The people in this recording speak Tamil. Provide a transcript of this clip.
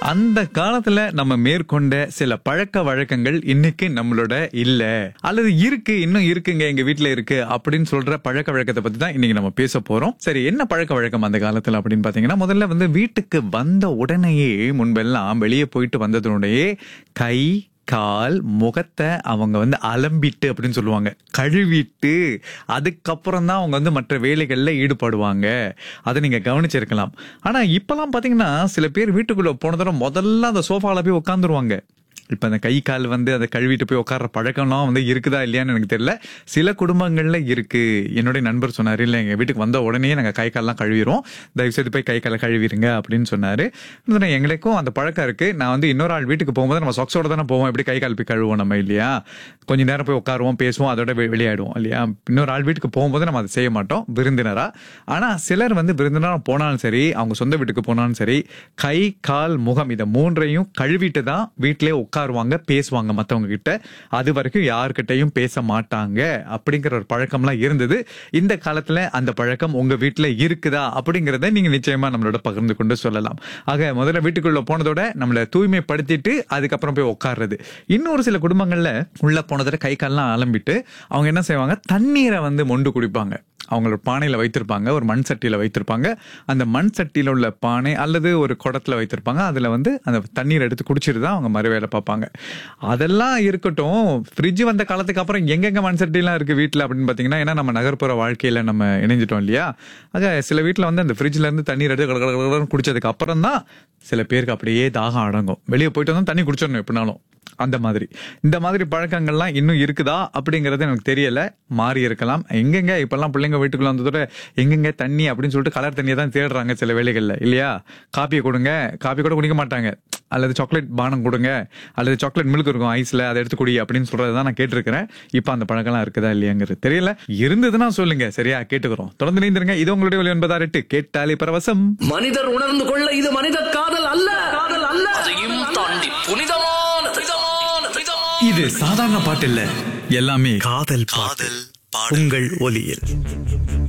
அந்த காலத்துல நம்ம மேற்கொண்ட சில பழக்க வழக்கங்கள் இன்னைக்கு நம்மளோட இல்ல அல்லது இருக்கு இன்னும் இருக்குங்க எங்க வீட்ல இருக்கு அப்படின்னு சொல்ற பழக்க வழக்கத்தை பத்தி தான் இன்னைக்கு நம்ம பேச போறோம் சரி என்ன பழக்க வழக்கம் அந்த காலத்துல அப்படின்னு பாத்தீங்கன்னா முதல்ல வந்து வீட்டுக்கு வந்த உடனேயே முன்பெல்லாம் வெளியே போயிட்டு வந்ததுனுடைய கை கால் முகத்தை அவங்க வந்து அலம்பிட்டு அப்படின்னு சொல்லுவாங்க கழுவிட்டு அதுக்கப்புறம் தான் அவங்க வந்து மற்ற வேலைகள்ல ஈடுபடுவாங்க அதை நீங்க கவனிச்சிருக்கலாம் ஆனா இப்பெல்லாம் பாத்தீங்கன்னா சில பேர் வீட்டுக்குள்ள போன தடவை முதல்ல அந்த சோஃபால போய் உட்காந்துருவாங்க இப்ப அந்த கை கால் வந்து அதை கழுவிட்டு போய் உட்கார்ற பழக்கம்லாம் வந்து இருக்குதா இல்லையான்னு எனக்கு தெரியல சில குடும்பங்கள்ல இருக்கு என்னுடைய நண்பர் சொன்னாரு இல்ல எங்க வீட்டுக்கு வந்த உடனே நாங்க கை கால்லாம் கழுவிடுவோம் தயவு செய்து போய் கை காலை கழுவிருங்க அப்படின்னு சொன்னாரு இதுல எங்களுக்கும் அந்த பழக்கம் இருக்கு நான் வந்து இன்னொரு ஆள் வீட்டுக்கு போகும்போது நம்ம சொக்ஸோட தானே போவோம் எப்படி கை கால் போய் கழுவோம் நம்ம இல்லையா கொஞ்ச நேரம் போய் உட்காருவோம் பேசுவோம் அதோட வெ- வெளியாயிடுவோம் இல்லையா இன்னொரு ஆள் வீட்டுக்கு போகும்போது நம்ம அதை செய்ய மாட்டோம் விருந்தினரா ஆனா சிலர் வந்து விருந்தினரா போனாலும் சரி அவங்க சொந்த வீட்டுக்கு போனாலும் சரி கை கால் முகம் இதை மூன்றையும் கழுவிட்டு தான் வீட்டிலே உட்காருவாங்க பேசுவாங்க மத்தவங்க கிட்ட அது வரைக்கும் யாருக்கிட்டையும் பேச மாட்டாங்க அப்படிங்கிற ஒரு பழக்கம்லாம் இருந்தது இந்த காலத்துல அந்த பழக்கம் உங்க வீட்டுல இருக்குதா அப்படிங்கறத நீங்க நிச்சயமா நம்மளோட பகிர்ந்து கொண்டு சொல்லலாம் ஆக முதல்ல வீட்டுக்குள்ள போனதோட நம்மள தூய்மைப்படுத்திட்டு அதுக்கப்புறம் போய் உட்கார்றது இன்னொரு சில குடும்பங்கள்ல உள்ள போனதோட கை கால்லாம் அலம்பிட்டு அவங்க என்ன செய்வாங்க தண்ணீரை வந்து மொண்டு குடிப்பாங்க அவங்களோட பானையில வைத்திருப்பாங்க ஒரு மண் சட்டியில வைத்திருப்பாங்க அந்த மண் சட்டியில உள்ள பானை அல்லது ஒரு குடத்துல வைத்திருப்பாங்க அதுல வந்து அந்த தண்ணீர் எடுத்து குடிச்சிட்டு தான் அவங்க மறு வேலை பார்ப்பாங்க அதெல்லாம் இருக்கட்டும் ஃப்ரிட்ஜ் வந்த காலத்துக்கு அப்புறம் எங்கெங்க மண் சட்டிலாம் இருக்கு வீட்டுல அப்படின்னு பாத்தீங்கன்னா ஏன்னா நம்ம நகர்ப்புற வாழ்க்கையில நம்ம இணைஞ்சிட்டோம் இல்லையா ஆக சில வீட்டுல வந்து அந்த ஃப்ரிட்ஜ்ல இருந்து தண்ணீர் எடுத்து கட கட கடன்னு குடிச்சதுக்கு அப்புறம் தான் சில பேருக்கு அப்படியே தாகம் அடங்கும் வெளியே போயிட்டு வந்து தண்ணி குடிச்சிடணும் எப்படினாலும் அந்த மாதிரி இந்த மாதிரி பழக்கங்கள்லாம் இன்னும் இருக்குதா அப்படிங்கறது எனக்கு தெரியல மாறி இருக்கலாம் எங்கெங்க இப்பெல்லாம் பிள்ளைங்க வீட்டுக்குள்ள வந்ததோட எங்கெங்க தண்ணி அப்படின்னு சொல்லிட்டு கலர் தண்ணியை தான் தேடுறாங்க சில வேலைகள்ல இல்லையா காப்பியை கொடுங்க காப்பி கூட குடிக்க மாட்டாங்க அல்லது சாக்லேட் பானம் கொடுங்க அல்லது சாக்லேட் மில்க் இருக்கும் ஐஸ்ல அதை எடுத்து குடி அப்படின்னு சொல்றது தான் நான் கேட்டிருக்கிறேன் இப்போ அந்த பழக்கம்லாம் இருக்குதா இல்லையாங்கிறது தெரியல இருந்ததுன்னா சொல்லுங்க சரியா கேட்டுக்கிறோம் தொடர்ந்து நீந்திருங்க இது உங்களுடைய ஒலி ஒன்பதாறு எட்டு கேட்டாலே பரவசம் மனிதர் உணர்ந்து கொள்ள இது மனித காதல் அல்ல காதல் அல்ல அதையும் தாண்டி புனிதமான புனிதமான புனிதமான இது சாதாரண பாட்டு இல்ல எல்லாமே காதல் காதல் உங்கள் ஒலியில்